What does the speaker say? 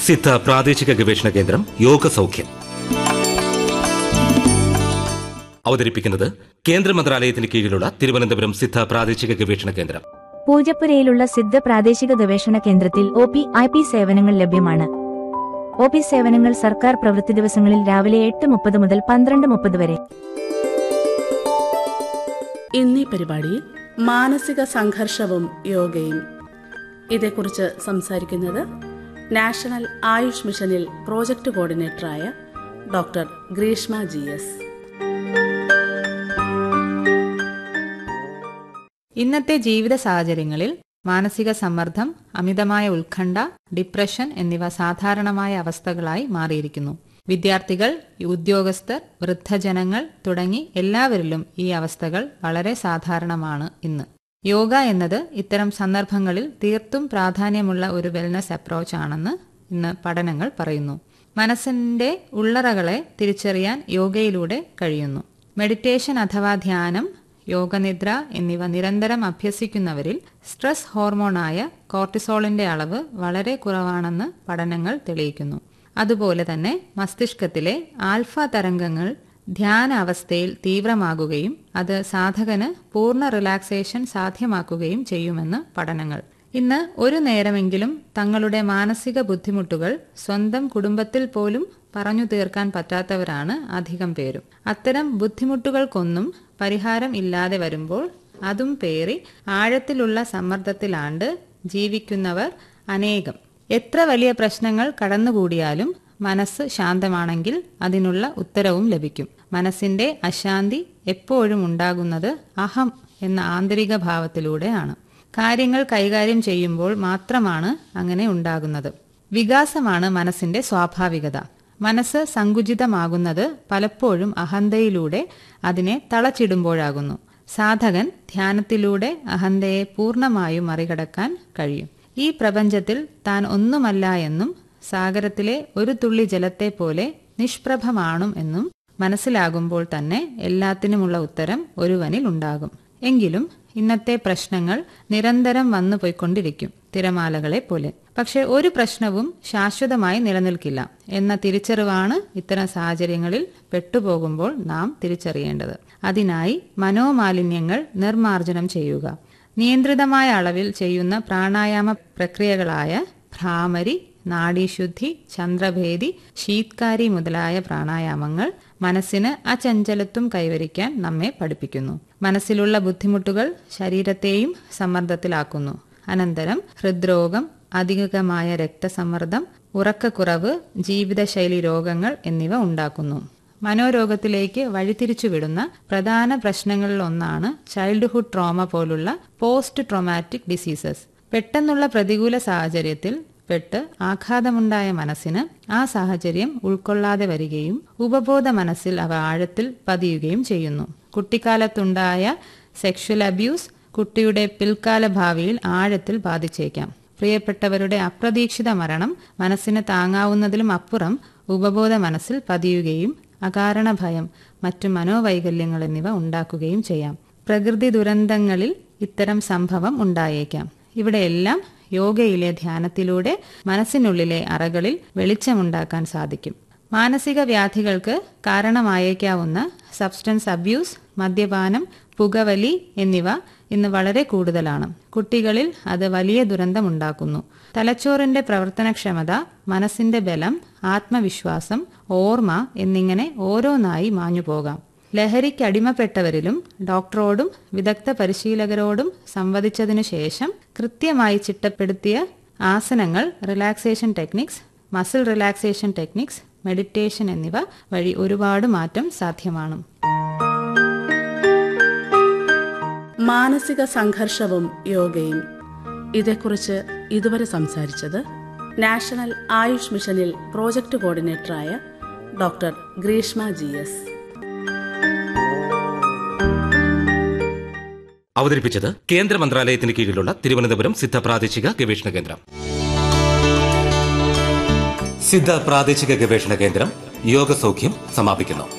സിദ്ധ പ്രാദേശിക ഗവേഷണ കേന്ദ്രം യോഗ സൗഖ്യം അവതരിപ്പിക്കുന്നത് കേന്ദ്ര മന്ത്രാലയത്തിന് കീഴിലുള്ള തിരുവനന്തപുരം സിദ്ധ പ്രാദേശിക ഗവേഷണ കേന്ദ്രം പൂജപ്പുരയിലുള്ള സിദ്ധ പ്രാദേശിക ഗവേഷണ കേന്ദ്രത്തിൽ ഒ പി ഐ പി സേവനങ്ങൾ ലഭ്യമാണ് ഒ പി സേവനങ്ങൾ സർക്കാർ പ്രവൃത്തി ദിവസങ്ങളിൽ രാവിലെ എട്ട് മുപ്പത് മുതൽ പന്ത്രണ്ട് മുപ്പത് വരെ ഇന്നീ പരിപാടിയിൽ മാനസിക സംഘർഷവും യോഗയും ഇതേക്കുറിച്ച് സംസാരിക്കുന്നത് നാഷണൽ ആയുഷ് മിഷനിൽ പ്രോജക്ട് കോർഡിനേറ്ററായ ഡോക്ടർ ഗ്രീഷ്മ ജി എസ് ഇന്നത്തെ ജീവിത സാഹചര്യങ്ങളിൽ മാനസിക സമ്മർദ്ദം അമിതമായ ഉത്കണ്ഠ ഡിപ്രഷൻ എന്നിവ സാധാരണമായ അവസ്ഥകളായി മാറിയിരിക്കുന്നു വിദ്യാർത്ഥികൾ ഉദ്യോഗസ്ഥർ വൃദ്ധജനങ്ങൾ തുടങ്ങി എല്ലാവരിലും ഈ അവസ്ഥകൾ വളരെ സാധാരണമാണ് ഇന്ന് യോഗ എന്നത് ഇത്തരം സന്ദർഭങ്ങളിൽ തീർത്തും പ്രാധാന്യമുള്ള ഒരു വെൽനസ് അപ്രോച്ച് ആണെന്ന് ഇന്ന് പഠനങ്ങൾ പറയുന്നു മനസ്സിന്റെ ഉള്ളറകളെ തിരിച്ചറിയാൻ യോഗയിലൂടെ കഴിയുന്നു മെഡിറ്റേഷൻ അഥവാ ധ്യാനം യോഗനിദ്ര എന്നിവ നിരന്തരം അഭ്യസിക്കുന്നവരിൽ സ്ട്രെസ് ഹോർമോണായ കോർട്ടിസോളിന്റെ അളവ് വളരെ കുറവാണെന്ന് പഠനങ്ങൾ തെളിയിക്കുന്നു അതുപോലെ തന്നെ മസ്തിഷ്കത്തിലെ ആൽഫ തരംഗങ്ങൾ ധ്യാന അവസ്ഥയിൽ തീവ്രമാകുകയും അത് സാധകന് പൂർണ്ണ റിലാക്സേഷൻ സാധ്യമാക്കുകയും ചെയ്യുമെന്ന് പഠനങ്ങൾ ഇന്ന് ഒരു നേരമെങ്കിലും തങ്ങളുടെ മാനസിക ബുദ്ധിമുട്ടുകൾ സ്വന്തം കുടുംബത്തിൽ പോലും പറഞ്ഞു തീർക്കാൻ പറ്റാത്തവരാണ് അധികം പേരും അത്തരം ബുദ്ധിമുട്ടുകൾക്കൊന്നും പരിഹാരം ഇല്ലാതെ വരുമ്പോൾ അതും പേറി ആഴത്തിലുള്ള സമ്മർദ്ദത്തിലാണ്ട് ജീവിക്കുന്നവർ അനേകം എത്ര വലിയ പ്രശ്നങ്ങൾ കടന്നുകൂടിയാലും മനസ്സ് ശാന്തമാണെങ്കിൽ അതിനുള്ള ഉത്തരവും ലഭിക്കും മനസ്സിന്റെ അശാന്തി എപ്പോഴും ഉണ്ടാകുന്നത് അഹം എന്ന ആന്തരിക ഭാവത്തിലൂടെയാണ് കാര്യങ്ങൾ കൈകാര്യം ചെയ്യുമ്പോൾ മാത്രമാണ് അങ്ങനെ ഉണ്ടാകുന്നത് വികാസമാണ് മനസ്സിന്റെ സ്വാഭാവികത മനസ്സ് സങ്കുചിതമാകുന്നത് പലപ്പോഴും അഹന്തയിലൂടെ അതിനെ തളച്ചിടുമ്പോഴാകുന്നു സാധകൻ ധ്യാനത്തിലൂടെ അഹന്തയെ പൂർണ്ണമായും മറികടക്കാൻ കഴിയും ഈ പ്രപഞ്ചത്തിൽ താൻ ഒന്നുമല്ല എന്നും സാഗരത്തിലെ ഒരു തുള്ളി ജലത്തെ പോലെ നിഷ്പ്രഭമാണും എന്നും മനസ്സിലാകുമ്പോൾ തന്നെ എല്ലാത്തിനുമുള്ള ഉത്തരം ഒരുവനിൽ ഉണ്ടാകും എങ്കിലും ഇന്നത്തെ പ്രശ്നങ്ങൾ നിരന്തരം വന്നു പോയിക്കൊണ്ടിരിക്കും തിരമാലകളെ പോലെ പക്ഷെ ഒരു പ്രശ്നവും ശാശ്വതമായി നിലനിൽക്കില്ല എന്ന തിരിച്ചറിവാണ് ഇത്തരം സാഹചര്യങ്ങളിൽ പെട്ടുപോകുമ്പോൾ നാം തിരിച്ചറിയേണ്ടത് അതിനായി മനോമാലിന്യങ്ങൾ നിർമാർജനം ചെയ്യുക നിയന്ത്രിതമായ അളവിൽ ചെയ്യുന്ന പ്രാണായാമ പ്രക്രിയകളായ ഭ്രാമരി നാഡീശുദ്ധി ചന്ദ്രഭേദി ശീത്കാരി മുതലായ പ്രാണായാമങ്ങൾ മനസ്സിന് അചഞ്ചലത്വം കൈവരിക്കാൻ നമ്മെ പഠിപ്പിക്കുന്നു മനസ്സിലുള്ള ബുദ്ധിമുട്ടുകൾ ശരീരത്തെയും സമ്മർദ്ദത്തിലാക്കുന്നു അനന്തരം ഹൃദ്രോഗം അധികമായ രക്തസമ്മർദ്ദം ഉറക്കക്കുറവ് ജീവിതശൈലി രോഗങ്ങൾ എന്നിവ ഉണ്ടാക്കുന്നു മനോരോഗത്തിലേക്ക് വഴിതിരിച്ചുവിടുന്ന പ്രധാന പ്രശ്നങ്ങളിലൊന്നാണ് ചൈൽഡ്ഹുഡ് ട്രോമ പോലുള്ള പോസ്റ്റ് ട്രോമാറ്റിക് ഡിസീസസ് പെട്ടെന്നുള്ള പ്രതികൂല സാഹചര്യത്തിൽ പെട്ട് ആഘാതമുണ്ടായ മനസ്സിന് ആ സാഹചര്യം ഉൾക്കൊള്ളാതെ വരികയും ഉപബോധ മനസ്സിൽ അവ ആഴത്തിൽ പതിയുകയും ചെയ്യുന്നു കുട്ടിക്കാലത്തുണ്ടായ സെക്ഷൽ അബ്യൂസ് കുട്ടിയുടെ പിൽക്കാല ഭാവിയിൽ ആഴത്തിൽ ബാധിച്ചേക്കാം പ്രിയപ്പെട്ടവരുടെ അപ്രതീക്ഷിത മരണം മനസ്സിന് താങ്ങാവുന്നതിലും അപ്പുറം ഉപബോധ മനസ്സിൽ പതിയുകയും അകാരണ ഭയം മറ്റു മനോവൈകല്യങ്ങൾ എന്നിവ ഉണ്ടാക്കുകയും ചെയ്യാം പ്രകൃതി ദുരന്തങ്ങളിൽ ഇത്തരം സംഭവം ഉണ്ടായേക്കാം ഇവിടെയെല്ലാം യോഗയിലെ ധ്യാനത്തിലൂടെ മനസ്സിനുള്ളിലെ അറകളിൽ വെളിച്ചമുണ്ടാക്കാൻ സാധിക്കും മാനസിക വ്യാധികൾക്ക് കാരണമായേക്കാവുന്ന സബ്സ്റ്റൻസ് അബ്യൂസ് മദ്യപാനം പുകവലി എന്നിവ ഇന്ന് വളരെ കൂടുതലാണ് കുട്ടികളിൽ അത് വലിയ ദുരന്തമുണ്ടാക്കുന്നു തലച്ചോറിന്റെ പ്രവർത്തനക്ഷമത മനസ്സിന്റെ ബലം ആത്മവിശ്വാസം ഓർമ്മ എന്നിങ്ങനെ ഓരോന്നായി മാഞ്ഞുപോകാം ലഹരിക്ക് അടിമപ്പെട്ടവരിലും ഡോക്ടറോടും വിദഗ്ധ പരിശീലകരോടും സംവദിച്ചതിനു ശേഷം കൃത്യമായി ചിട്ടപ്പെടുത്തിയ ആസനങ്ങൾ relaxation techniques muscle relaxation techniques meditation എന്നിവ വഴി ഒരുപാട് മാറ്റം സാധ്യമാണ് മാനസിക സംഘർഷവും യോഗയും ഇതേക്കുറിച്ച് ഇതുവരെ സംസാരിച്ചത് നാഷണൽ ആയുഷ് മിഷനിൽ പ്രോജക്ട് കോർഡിനേറ്ററായ ഡോക്ടർ ഗ്രീഷ്മ ജി എസ് അവതരിപ്പിച്ചത് കേന്ദ്ര മന്ത്രാലയത്തിന് കീഴിലുള്ള തിരുവനന്തപുരം സിദ്ധ പ്രാദേശിക ഗവേഷണ കേന്ദ്രം സിദ്ധ പ്രാദേശിക ഗവേഷണ കേന്ദ്രം യോഗ സൗഖ്യം സമാപിക്കുന്നു